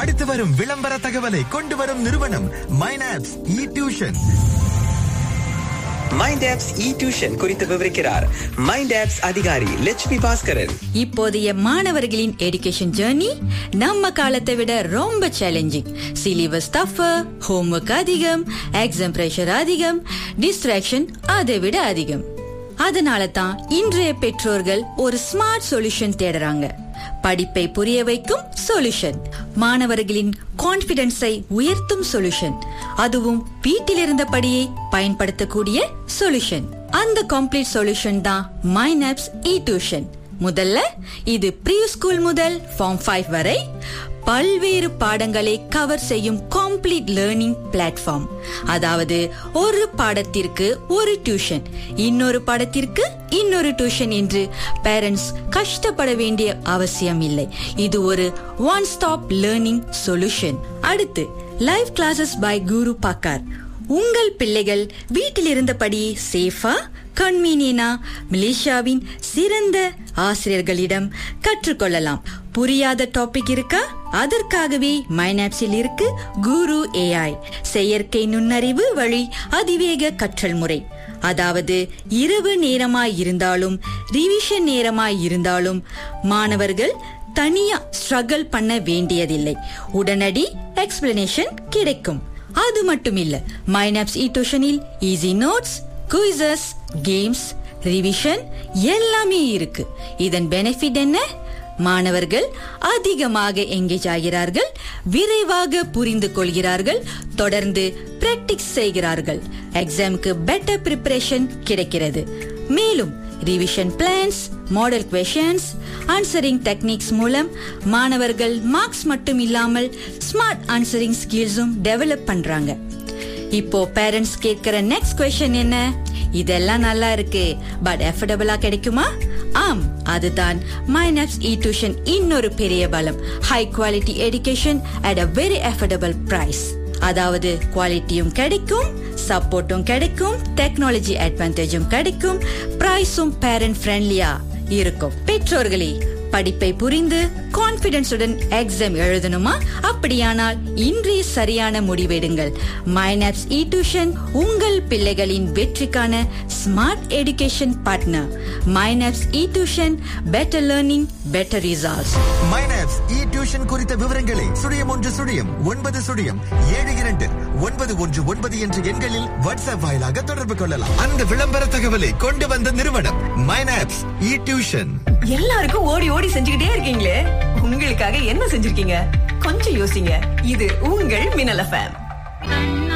அடுத்து வரும் விளம்பர தகவலை கொண்டு வரும் நிறுவனம் Mynaps e tuition mind apps e tuition குறித்து விவரிக்கிறார் மைண்ட் ஆப்ஸ் அதிகாரி லட்சுமி பாஸ்கரன் இப்போதைய மாணவர்களின் எடுகேஷன் ஜேர்னி நம்ம காலத்தை விட ரொம்ப சேலஞ்சிங் சிலிபஸ் டஃபர் ஹோம்ஒர்க் அதிகம் எக்ஸாம் பிரஷர் அதிகம் டிஸ்ட்ராக்ஷன் அதை விட அதிகம் அதனால தான் இன்றைய பெற்றோர்கள் ஒரு ஸ்மார்ட் சொல்யூஷன் தேடுறாங்க படிப்பை புரிய வைக்கும் சொல்யூஷன் மாணவர்களின் கான்பிடன்ஸை உயர்த்தும் சொல்யூஷன் அதுவும் வீட்டில் இருந்தபடியே பயன்படுத்தக்கூடிய சொல்யூஷன் அந்த கம்ப்ளீட் சொல்யூஷன் தான் மைனாப்ஸ் இ டியூஷன் முதல்ல இது ப்ரீ ஸ்கூல் முதல் ஃபார்ம் ஃபைவ் வரை பல்வேறு பாடங்களை கவர் செய்யும் காம்ப்ளீட் லேர்னிங் பிளாட்ஃபார்ம் அதாவது ஒரு பாடத்திற்கு ஒரு டியூஷன் இன்னொரு பாடத்திற்கு இன்னொரு டியூஷன் என்று பேரண்ட்ஸ் கஷ்டப்பட வேண்டிய அவசியம் இல்லை இது ஒரு ஒன் ஸ்டாப் லேர்னிங் சொல்யூஷன் அடுத்து live classes by Guru Bhakar உங்கள் பிள்ளைகள் வீட்டில் இருந்தபடி சேஃபா கன்வீனியனா மலேசியாவின் சிறந்த ஆசிரியர்களிடம் கற்றுக்கொள்ளலாம் புரியாத டாபிக் இருக்கா அதற்காகவே மைனாப்ஸில் இருக்கு குரு ஏஐ செயற்கை நுண்ணறிவு வழி அதிவேக கற்றல் முறை அதாவது இரவு நேரமாய் இருந்தாலும் ரிவிஷன் நேரமாய் இருந்தாலும் மாணவர்கள் தனியா ஸ்ட்ரகிள் பண்ண வேண்டியதில்லை உடனடி எக்ஸ்பிளனேஷன் கிடைக்கும் அது மட்டும் இல்ல மைனாப்ஸ் இ டியூஷனில் easy notes quizzes games revision எல்லாமே இருக்கு இதன் பெனிஃபிட் என்ன மாணவர்கள் அதிகமாக எங்கேஜ் ஆகிறார்கள் விரைவாக புரிந்து கொள்கிறார்கள் தொடர்ந்து பிராக்டிஸ் செய்கிறார்கள் எக்ஸாமுக்கு பெட்டர் ப்ரிப்பரேஷன் கிடைக்கிறது மேலும் revision plans model questions answering techniques மூலம் மாணவர்கள் மார்க்ஸ் மட்டும் இல்லாமல் ஸ்மார்ட் ஆன்சரிங் ஸ்கில்ஸும் டெவலப் பண்றாங்க இப்போ பேரண்ட்ஸ் கேட்கிற நெக்ஸ்ட் கொஸ்டின் என்ன இதெல்லாம் நல்லா இருக்கு பட் எஃபர்டபுளா கிடைக்குமா ஆம் அதுதான் மைனப்ஸ் இ டியூஷன் இன்னொரு பெரிய பலம் high quality education at a very affordable price அதாவது குவாலிட்டியும் கிடைக்கும் சப்போர்ட்டும் கிடைக்கும் டெக்னாலஜி அட்வான்டேஜும் கிடைக்கும் பிரைஸும் பேரண்ட் ஃப்ரெண்ட்லியா இருக்கும் பெற்றோர்களே படிப்பை புரிந்து கான்பிடன்ஸுடன் எக்ஸாம் எழுதணுமா அப்படியானால் இன்றைய சரியான முடிவெடுங்கள் மைனாப்ஸ் இ டியூஷன் உங்கள் பிள்ளைகளின் வெற்றிக்கான smart education partner Mynaps e tuition better learning better results Mynaps e tuition குறித்த விவரங்களை சுழியம் ஒன்று சுழியம் ஒன்பது சுழியம் ஏழு இரண்டு ஒன்பது ஒன்று ஒன்பது என்ற எண்களில் வாட்ஸ்அப் வாயிலாக தொடர்பு கொள்ளலாம் அந்த விளம்பர தகவலை கொண்டு வந்த நிறுவனம் மைனாப்ஸ் இ டியூஷன் எல்லாருக்கும் ஓடி ஓடி செஞ்சுக்கிட்டே இருக்கீங்களே உங்களுக்காக என்ன செஞ்சிருக்கீங்க கொஞ்சம் யோசிங்க இது உங்கள் மின்னல் எஃப்எம்